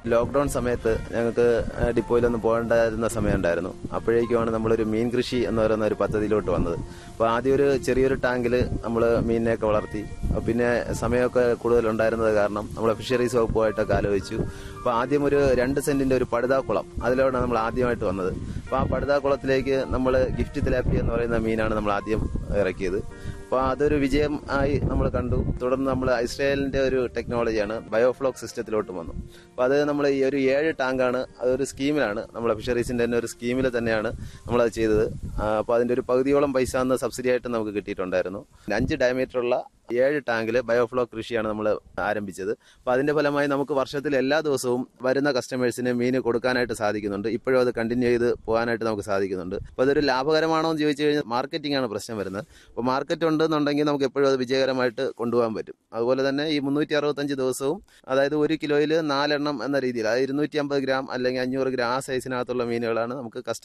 lockdown സമയത്ത് ഞങ്ങൾക്ക് ഡിപ്പോയിലൊന്നും പോകേണ്ടായിരുന്ന സമയം ഉണ്ടായിരുന്നു അപ്പോഴേക്കുമാണ് നമ്മളൊരു മീൻ കൃഷി എന്ന് പറയുന്ന ഒരു പദ്ധതിയിലോട്ട് വന്നത് അപ്പോൾ ആദ്യം ഒരു ചെറിയൊരു ടാങ്കിൽ നമ്മൾ മീനിനെയൊക്കെ വളർത്തി അപ്പോൾ പിന്നെ സമയമൊക്കെ കൂടുതൽ ഉണ്ടായിരുന്നത് കാരണം നമ്മൾ ഫിഷറീസ് വകുപ്പുമായിട്ടൊക്കെ ആലോചിച്ചു അപ്പോൾ ആദ്യം ഒരു രണ്ട് സെന്റിന്റെ ഒരു പടുതാക്കുളം അതിലാണ് നമ്മൾ ആദ്യമായിട്ട് വന്നത് അപ്പോൾ ആ പടുതാക്കുളത്തിലേക്ക് നമ്മൾ ഗിഫ്റ്റ് തിലാപ്പി എന്ന് പറയുന്ന മീനാണ് നമ്മൾ ആദ്യം ഇറക്കിയത് അപ്പോൾ അതൊരു വിജയം ആയി നമ്മൾ കണ്ടു തുടർന്ന് നമ്മൾ ഇസ്രായേലിന്റെ ഒരു ടെക്നോളജിയാണ് ബയോഫ്ലോക്ക് സിസ്റ്റത്തിലോട്ട് വന്നു അപ്പോൾ അത് നമ്മൾ ഈ ഒരു ഏഴ് ടാങ്കാണ് അതൊരു സ്കീമിലാണ് നമ്മളെ ഫിഷറീസിന്റെ തന്നെ ഒരു സ്കീമിൽ തന്നെയാണ് നമ്മളത് ചെയ്തത് അപ്പോൾ അതിന്റെ ഒരു പകുതിയോളം പൈസ അന്ന് സബ്സിഡി ആയിട്ട് നമുക്ക് കിട്ടിയിട്ടുണ്ടായിരുന്നു അഞ്ച് ഡയമീറ്റർ ഉള്ള ഏഴ് ടാങ്കിൽ ബയോഫ്ലോ കൃഷിയാണ് നമ്മൾ ആരംഭിച്ചത് അപ്പോൾ അതിന്റെ ഫലമായി നമുക്ക് വർഷത്തിൽ എല്ലാ ദിവസവും വരുന്ന കസ്റ്റമേഴ്സിന് മീൻ കൊടുക്കാനായിട്ട് സാധിക്കുന്നുണ്ട് ഇപ്പോഴും അത് കണ്ടിന്യൂ ചെയ്ത് പോകാനായിട്ട് നമുക്ക് സാധിക്കുന്നുണ്ട് അപ്പോൾ അതൊരു ലാഭകരമാണോ എന്ന് ചോദിച്ചു കഴിഞ്ഞാൽ മാർക്കറ്റിംഗ് ആണ് പ്രശ്നം വരുന്നത് അപ്പോൾ മാർക്കറ്റ് ഉണ്ടെന്നുണ്ടെങ്കിൽ നമുക്ക് എപ്പോഴും അത് വിജയകരമായിട്ട് കൊണ്ടുപോകാൻ പറ്റും അതുപോലെ തന്നെ ഈ മുന്നൂറ്റി അറുപത്തഞ്ച് ദിവസവും അതായത് ഒരു കിലോയിൽ നാലെണ്ണം എന്ന രീതിയിൽ അതായത് ഇരുന്നൂറ്റി അമ്പത് ഗ്രാം അല്ലെങ്കിൽ അഞ്ഞൂറ് ഗ്രാം ആ സൈസിനകത്തുള്ള മീനുകളാണ് നമുക്ക് കസ്റ്റമർ